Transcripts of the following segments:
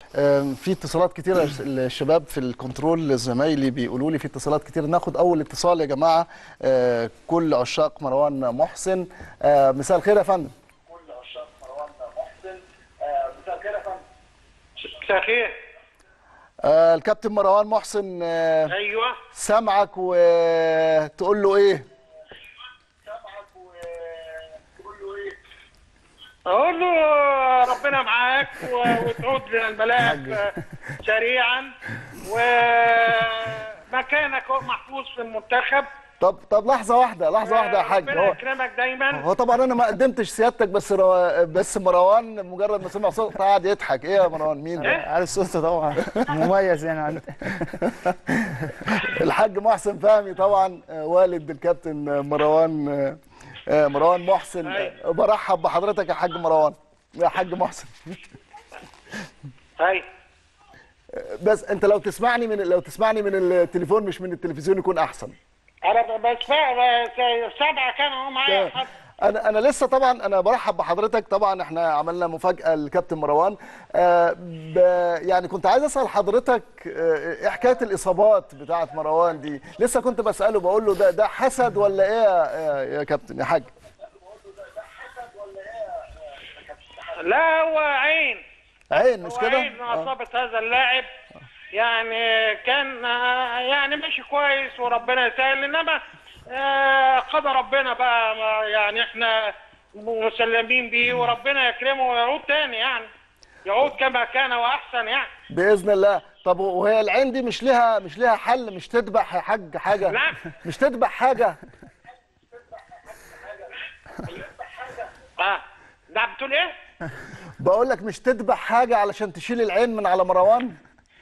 آم، في اتصالات كتيرة الشباب في الكنترول زمايلي بيقولوا لي في اتصالات كتير ناخد أول اتصال يا جماعة آه، كل عشاق مروان محسن آه، مساء الخير يا فندم كل عشاق مروان محسن مساء الخير يا فندم مساء الخير آه، الكابتن مروان محسن آه، ايوه سامعك وتقول له ايه اقول له ربنا معاك و- وتعود للملاعب سريعا ومكانك محفوظ في المنتخب طب طب لحظة واحدة لحظة واحدة يا حاج ربنا هو يكرمك دايما هو طبعا انا ما قدمتش سيادتك بس رو... بس مروان مجرد ما سمع صوتك قعد يضحك ايه يا مروان مين ده؟ عارف صوته طبعا مميز يعني عند الحاج محسن فهمي طبعا آه، والد الكابتن آه، مروان آه، آه، مروان محسن آه، برحب بحضرتك يا حاج مروان يا حاج محسن اي بس انت لو تسمعني من لو تسمعني من التليفون مش من التلفزيون يكون احسن انا بس سبعه كانوا معايا حد. انا انا لسه طبعا انا برحب بحضرتك طبعا احنا عملنا مفاجاه للكابتن مروان آه ب يعني كنت عايز اسال حضرتك آه، ايه حكايه الاصابات بتاعه مروان دي لسه كنت بساله بقول له ده ده حسد ولا ايه يا, يا- يا كابتن يا حاج لا هو عين عين مش هو كده عين آه. اصابه هذا اللاعب يعني كان آه، يعني ماشي كويس وربنا يسهل انما آه، قدر ربنا بقى ما- يعني احنا مسلمين بيه وربنا يكرمه ويعود تاني يعني يعود كما كان واحسن يعني باذن الله طب وهي العين دي مش ليها مش ليها حل مش تذبح يا حاج حاجه لا. مش تذبح حاجه اه ده بتقول ايه؟ بقول لك مش تذبح حاجه علشان تشيل العين من على مروان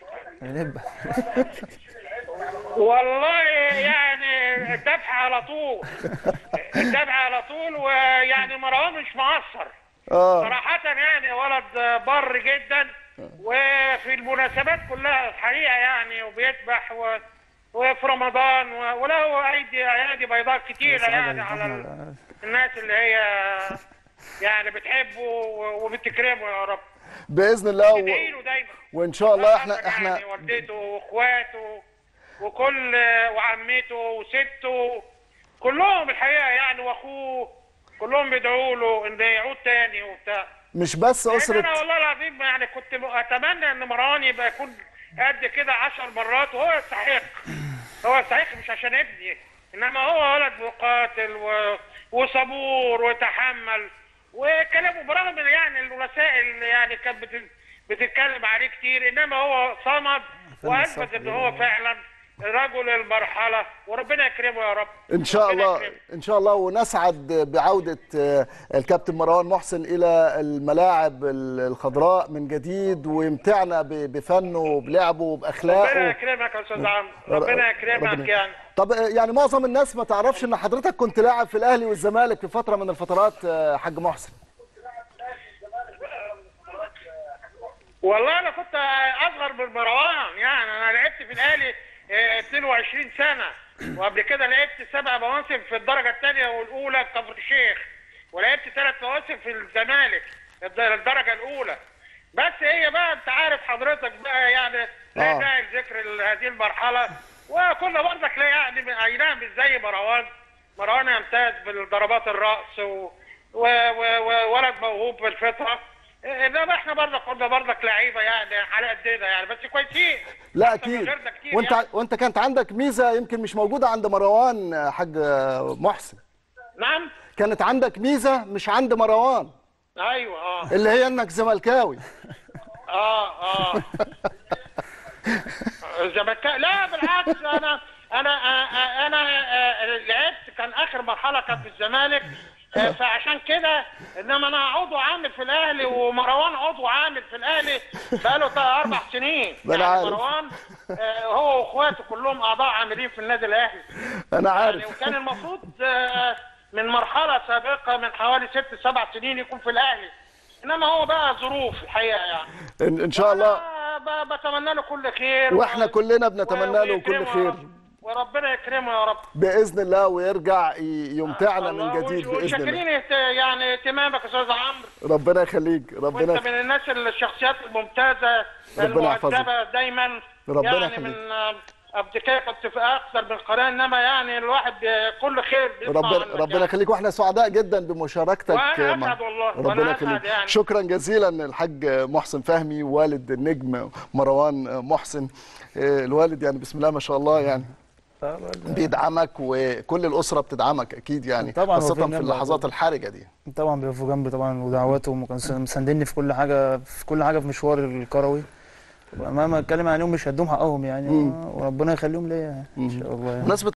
والله يعني الذبح على طول الذبح على طول ويعني مروان مش مقصر اه صراحة يعني ولد بر جدا وفي المناسبات كلها الحقيقة يعني وبيذبح و... وفي رمضان و... وله أيدي أيادي بيضاء كتيرة يعني على ال- الناس اللي هي يعني بتحبه و- وبتكرمه يا رب باذن الله و... ادعي له دايما وان شاء الله احنا يعني احنا والدته واخواته وكل وعمته وسته كلهم الحقيقه يعني واخوه كلهم بيدعوا له ان يعود تاني وبتاع مش بس لأن اسره انا والله العظيم يعني كنت م- اتمنى ان مروان يبقى يكون قد كده عشر مرات وهو يستحق هو يستحق مش عشان ابني انما هو ولد مقاتل و... وصبور وتحمل وكلامه برغم إن يعني الوسائل يعني كانت بت... بتتكلم عليه كتير انما هو صمد واثبت ان هو فعلا رجل المرحله وربنا يكرمه يا رب ان شاء ربنا الله يكرمه. ان شاء الله ونسعد بعوده آه، الكابتن مروان محسن الى الملاعب ال- الخضراء من جديد ويمتعنا ب- بفنه وبلعبه ربنا وباخلاقه يكرمك يا استاذ عمرو ربنا يكرمك ربنا- يعني طب آه، يعني معظم الناس ما تعرفش ان حضرتك كنت لاعب في الاهلي والزمالك في فتره من الفترات آه، حاج محسن والله انا كنت اصغر من مروان يعني انا لعبت في الاهلي آه، 22 سنه وقبل كده لعبت سبع مواسم في الدرجه الثانيه والاولى في كفر الشيخ ولعبت ثلاث مواسم في الزمالك الد- الدرجه الاولى بس هي بقى انت عارف حضرتك بقى يعني لا آه. داعي لذكر ال- هذه المرحله وكنا برضك لا يعني اي نعم مش زي مروان مروان يمتاز بالضربات الراس و... و... و... وولد موهوب بالفطره انما احنا برضك كنا برضك لعيبه يعني على قدنا يعني بس كويسين لا أحسن من اكيد غيرنا كتير وانت يعني. وانت كانت عندك ميزه يمكن مش موجوده عند مروان آه، حاج آه، محسن نعم كانت عندك ميزه مش عند مروان ايوه اه اللي هي انك زملكاوي اه اه الزمالك لا بالعكس انا انا آه، انا آه، لعبت كان اخر مرحله كانت في الزمالك آه، فعشان كده انما انا عضو عامل في الاهلي ومروان عضو عامل في الاهلي بقاله تا- اربع سنين ما أنا يعني عارف. مروان آه، هو واخواته كلهم اعضاء عاملين في النادي الاهلي انا يعني عارف وكان المفروض آه، من مرحله سابقه من حوالي ست سبع سنين يكون في الاهلي انما هو بقى ظروف الحقيقه يعني ان, إن شاء الله أنا ب- بتمنى له كل خير واحنا و- كلنا بنتمنى له كل ويكرمه يا خير رب. وربنا يكرمه يا رب باذن الله ويرجع ي- يمتعنا من الله جديد وش- باذن الله وشاكرين اهت- يعني اهتمامك يا استاذ عمرو ربنا يخليك ربنا وانت من الناس الشخصيات الممتازه ربنا يحفظك. المؤدبه دايما ربنا يعني يخليك. من آه، قبل كده كنت في اكثر من قناه انما يعني الواحد بي- كل خير بيسمع ربنا عنك ربنا يعني. يخليك واحنا سعداء جدا بمشاركتك وأنا مع- أسعد والله، ربنا وأنا أسعد يخليك يعني. شكرا جزيلا الحاج محسن فهمي والد النجم مروان محسن آه، الوالد يعني بسم الله ما شاء الله يعني بيدعمك وكل الاسره بتدعمك اكيد يعني طبعاً، هو خاصه في في جنب اللحظات الحرجه دي طبعا بيقفوا جنبي طبعا ودعواتهم وكانوا مساندني في كل حاجه في كل حاجه في مشواري الكروي مهما اتكلم عنهم مش هدوم حقهم يعني وربنا يخليهم ليا ان شاء الله يعني. بمناسبه